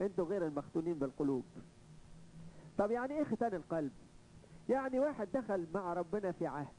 انتوا غير المختونين بالقلوب طب يعني ايه ختان القلب يعني واحد دخل مع ربنا في عهد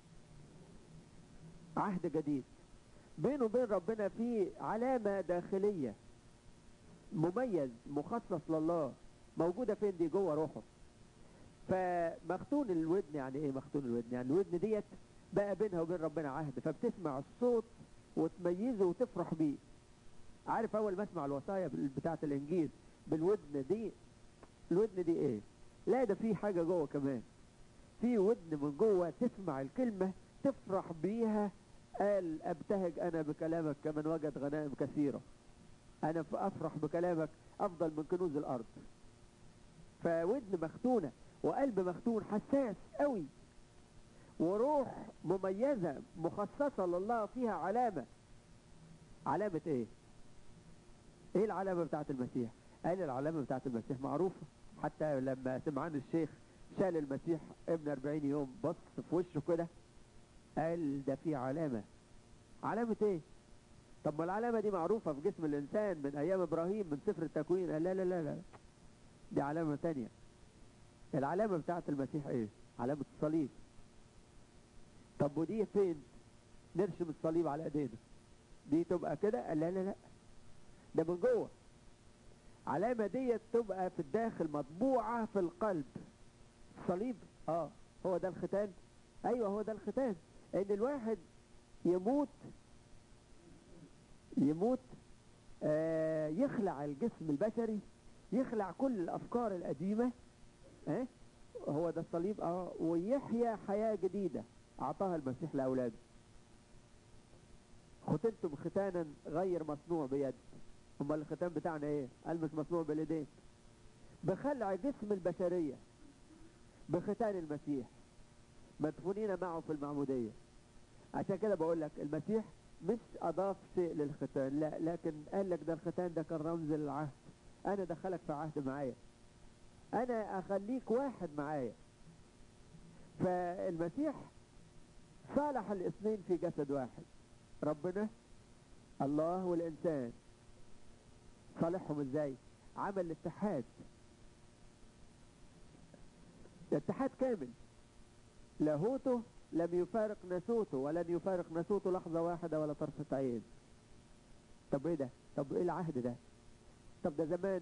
عهد جديد بينه وبين ربنا في علامة داخلية مميز مخصص لله موجودة فين دي جوه روحه فمختون الودن يعني ايه مختون الودن يعني الودن ديت بقى بينها وبين ربنا عهد فبتسمع الصوت وتميزه وتفرح بيه عارف اول ما اسمع الوصايا بتاعه الانجيل بالودن دي الودن دي ايه لا ده في حاجة جوه كمان في ودن من جوه تسمع الكلمة تفرح بيها قال ابتهج انا بكلامك كمن وجد غنائم كثيرة انا افرح بكلامك افضل من كنوز الارض فودن مختونة وقلب مختون حساس قوي وروح مميزة مخصصة لله فيها علامة علامة ايه ايه العلامة بتاعت المسيح قال العلامة بتاعت المسيح معروفة حتى لما سمعان الشيخ شال المسيح ابن 40 يوم بص في وشه كده قال ده في علامة علامة ايه طب ما العلامة دي معروفة في جسم الانسان من ايام ابراهيم من سفر التكوين قال لا لا لا لا دي علامة تانية العلامة بتاعت المسيح ايه علامة الصليب طب ودي فين نرسم الصليب على ايدينا دي تبقى كده قال لا لا لا ده من جوه علامة ديت تبقى في الداخل مطبوعة في القلب الصليب اه هو ده الختان ايوه هو ده الختان ان الواحد يموت يموت آه يخلع الجسم البشري يخلع كل الافكار القديمة اه هو ده الصليب اه ويحيا حياة جديدة اعطاها المسيح لاولاده ختنتم ختانا غير مصنوع بيد امال الختان بتاعنا ايه قال مش مصنوع بالايدين بخلع جسم البشرية بختان المسيح مدفونين معه في المعمودية عشان كده بقول لك المسيح مش اضاف شيء للختان لا لكن قال لك ده الختان ده كان رمز للعهد انا دخلك في عهد معايا انا اخليك واحد معايا فالمسيح صالح الاثنين في جسد واحد ربنا الله والانسان صالحهم ازاي عمل اتحاد اتحاد كامل لاهوته لم يفارق ناسوته ولن يفارق ناسوته لحظة واحدة ولا طرفة عين طب ايه ده طب ايه العهد ده طب ده زمان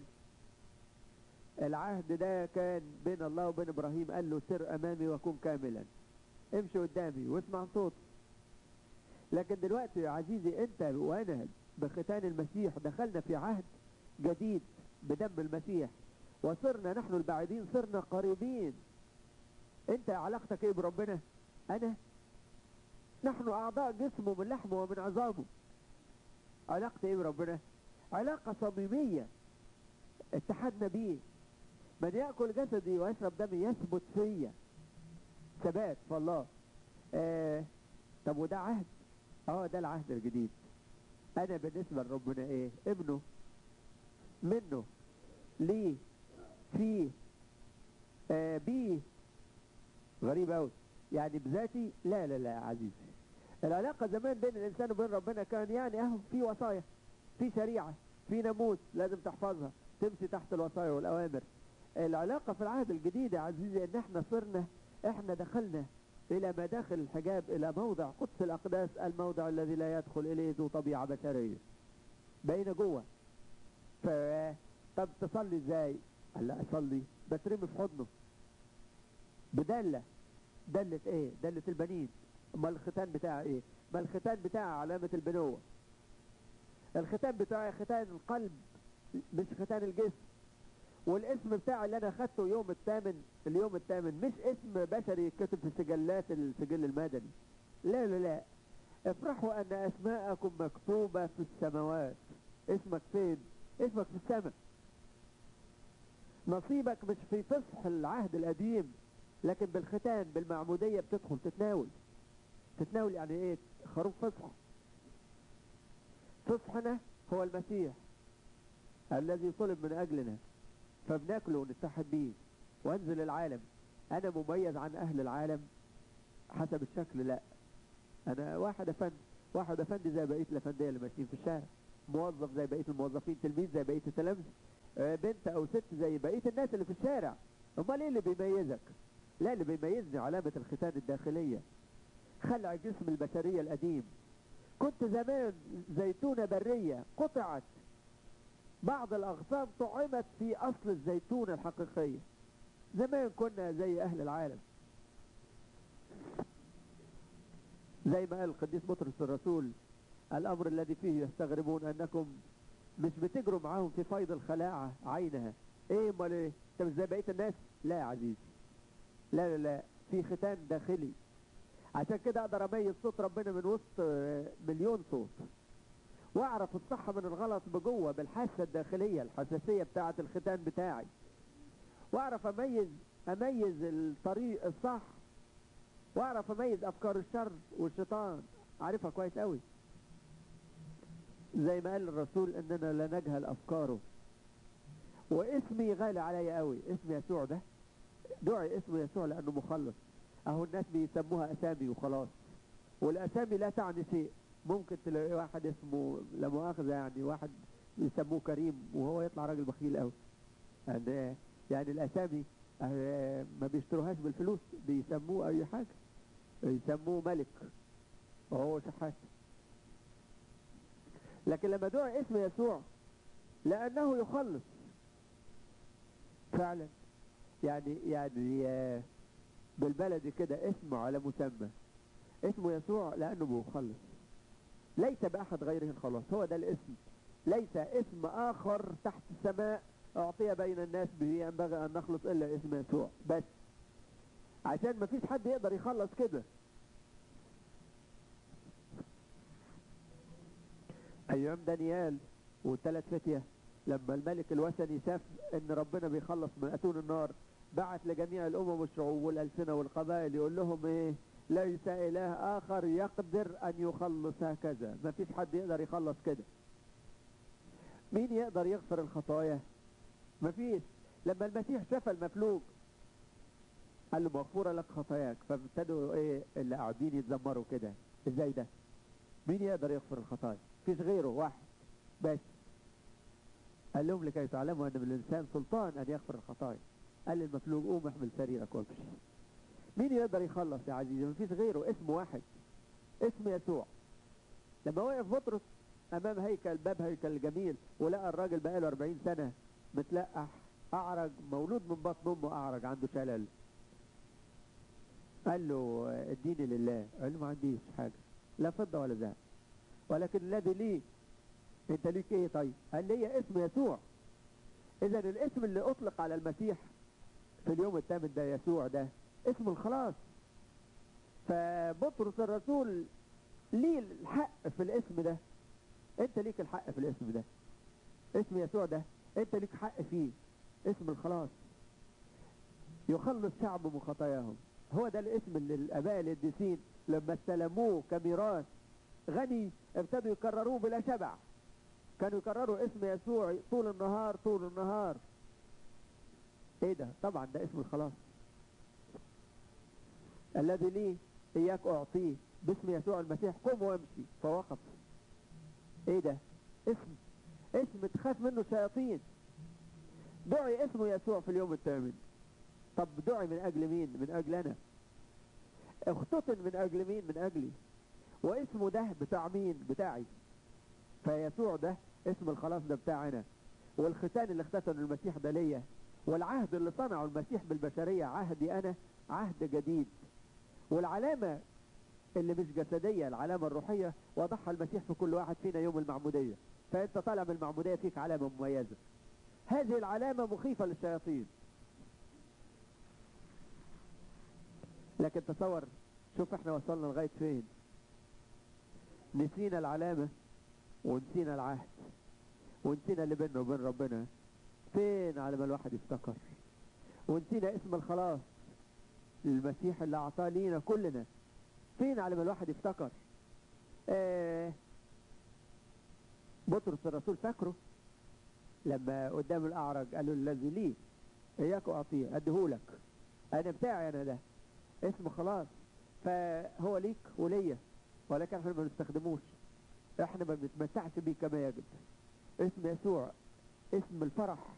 العهد ده كان بين الله وبين ابراهيم قال له سر امامي وكن كاملا امشي قدامي واسمع صوته لكن دلوقتي يا عزيزي انت وانا بختان المسيح دخلنا في عهد جديد بدم المسيح وصرنا نحن البعيدين صرنا قريبين انت علاقتك ايه بربنا انا نحن اعضاء جسمه من لحمه ومن عظامه علاقتي ايه بربنا علاقة صميمية اتحدنا بيه من يأكل جسدي ويشرب دمي يثبت فيا ثبات في الله آه طب وده عهد اه ده العهد الجديد انا بالنسبة لربنا ايه ابنه منه ليه فيه آه بيه غريب قوي يعني بذاتي لا لا لا يا عزيزي العلاقة زمان بين الإنسان وبين ربنا كان يعني أهو في وصايا في شريعة في ناموس لازم تحفظها تمشي تحت الوصايا والأوامر العلاقة في العهد الجديد يا عزيزي إن إحنا صرنا إحنا دخلنا إلى مداخل الحجاب إلى موضع قدس الأقداس الموضع الذي لا يدخل إليه ذو طبيعة بشرية بين جوه ف طب تصلي إزاي؟ قال لا أصلي بترمي في حضنه بدلة دلة ايه دلة البنين اما الختان بتاعها ايه ما الختان بتاعها علامة البنوة الختان بتاعي ختان القلب مش ختان الجسم والاسم بتاعي اللي انا اخدته يوم الثامن اليوم الثامن مش اسم بشري يتكتب في سجلات السجل المدني لا لا لا افرحوا ان اسماءكم مكتوبة في السماوات اسمك فين اسمك في السماء نصيبك مش في فصح العهد القديم لكن بالختان بالمعمودية بتدخل تتناول تتناول يعني ايه خروف فصح فصحنا هو المسيح الذي صلب من اجلنا فبناكله ونتحد بيه وانزل العالم انا مميز عن اهل العالم حسب الشكل لا انا واحد افندي واحد افندي زي بقيه الافنديه اللي ماشيين في الشارع موظف زي بقيه الموظفين تلميذ زي بقيه التلامذه آه، بنت او ست زي بقيه الناس اللي في الشارع امال ايه اللي بيميزك لا اللي بيميزني علامه الختان الداخليه خلع جسم البشريه القديم كنت زمان زيتونه بريه قطعت بعض الاغصان طعمت في اصل الزيتونه الحقيقيه زمان كنا زي اهل العالم زي ما قال القديس بطرس الرسول الامر الذي فيه يستغربون انكم مش بتجروا معاهم في فيض الخلاعه عينها ايه امال ايه انت مش زي بقيه الناس لا يا عزيزي لا لا لا في ختان داخلي عشان كده اقدر اميز صوت ربنا من وسط آه، مليون صوت واعرف الصح من الغلط بجوه بالحاسه الداخليه الحساسيه بتاعه الختان بتاعي واعرف اميز اميز الطريق الصح واعرف اميز افكار الشر والشيطان عارفها كويس قوي زي ما قال الرسول اننا لا نجهل افكاره واسمي غالي عليا قوي اسم يسوع ده دعي اسم يسوع لانه مخلص اهو الناس بيسموها اسامي وخلاص والاسامي لا تعني شيء ممكن تلاقي واحد اسمه لا مؤاخذه يعني واحد يسموه كريم وهو يطلع راجل بخيل قوي يعني يعني الاسامي آه، ما بيشتروهاش بالفلوس بيسموه اي حاجه يسموه ملك وهو شحات لكن لما دعي اسم يسوع لانه يخلص فعلا يعني يعني آه، بالبلدي كده اسمه على مسمى اسمه يسوع لانه مخلص ليس باحد غيره الخلاص هو ده الاسم ليس اسم اخر تحت السماء اعطي بين الناس به ينبغي ان نخلص الا اسم يسوع بس عشان ما فيش حد يقدر يخلص كده ايام دانيال والثلاث فتية لما الملك الوثني شاف ان ربنا بيخلص من اتون النار بعت لجميع الامم والشعوب والالسنه والقبائل يقول لهم ايه ليس اله اخر يقدر ان يخلص هكذا ما فيش حد يقدر يخلص كده مين يقدر يغفر الخطايا ما فيش لما المسيح شاف المفلوج قال له مغفورة لك خطاياك فابتدوا ايه اللي قاعدين يتذمروا كده ازاي ده مين يقدر يغفر الخطايا فيش غيره واحد بس قال لهم لكي تعلموا ان بالانسان سلطان ان يغفر الخطايا قال للمفلوج قوم احمل سريرك وامشي مين يقدر يخلص يا عزيزي مفيش غيره اسم واحد اسم يسوع لما وقف بطرس امام هيكل باب هيكل جميل ولقى الراجل بقاله 40 سنه متلقح اعرج مولود من بطن امه اعرج عنده شلل قال له اديني لله قال له ما عنديش حاجه لا فضه ولا ذهب ولكن الذي لي انت ليك ايه طيب قال لي اسم يسوع اذا الاسم اللي اطلق على المسيح في اليوم الثامن ده يسوع ده اسم الخلاص فبطرس الرسول ليه الحق في الاسم ده انت ليك الحق في الاسم ده اسم يسوع ده انت ليك حق فيه اسم الخلاص يخلص شعبه من خطاياهم هو ده الاسم اللي الاباء القديسين لما استلموه كميراث غني ابتدوا يكرروه بلا شبع كانوا يكرروا اسم يسوع طول النهار طول النهار ايه ده طبعا ده اسم الخلاص الذي لي اياك اعطيه باسم يسوع المسيح قم وامشي فوقف ايه ده اسم اسم تخاف منه الشياطين دعي اسمه يسوع في اليوم الثامن طب دعي من اجل مين من اجل انا اختتن من اجل مين من اجلي واسمه ده بتاع مين بتاعي فيسوع ده اسم الخلاص ده بتاعنا والختان اللي اختتنه المسيح ده ليا والعهد اللي صنعه المسيح بالبشرية عهدي انا عهد جديد والعلامة اللي مش جسدية العلامة الروحية وضعها المسيح في كل واحد فينا يوم المعمودية فانت طالع من المعمودية فيك علامة مميزة هذه العلامة مخيفة للشياطين لكن تصور شوف احنا وصلنا لغاية فين نسينا العلامة ونسينا العهد ونسينا اللي بيننا وبين ربنا فين على ما الواحد يفتكر ونسينا اسم الخلاص المسيح اللي اعطاه لينا كلنا فين على ما الواحد يفتكر آه بطرس الرسول فاكره لما قدام الاعرج قال له الذي لي اياك اعطيه اديهولك انا بتاعي انا ده اسم خلاص فهو ليك وليا ولكن احنا ما بنستخدموش احنا ما بنتمتعش بيه كما يجب اسم يسوع اسم الفرح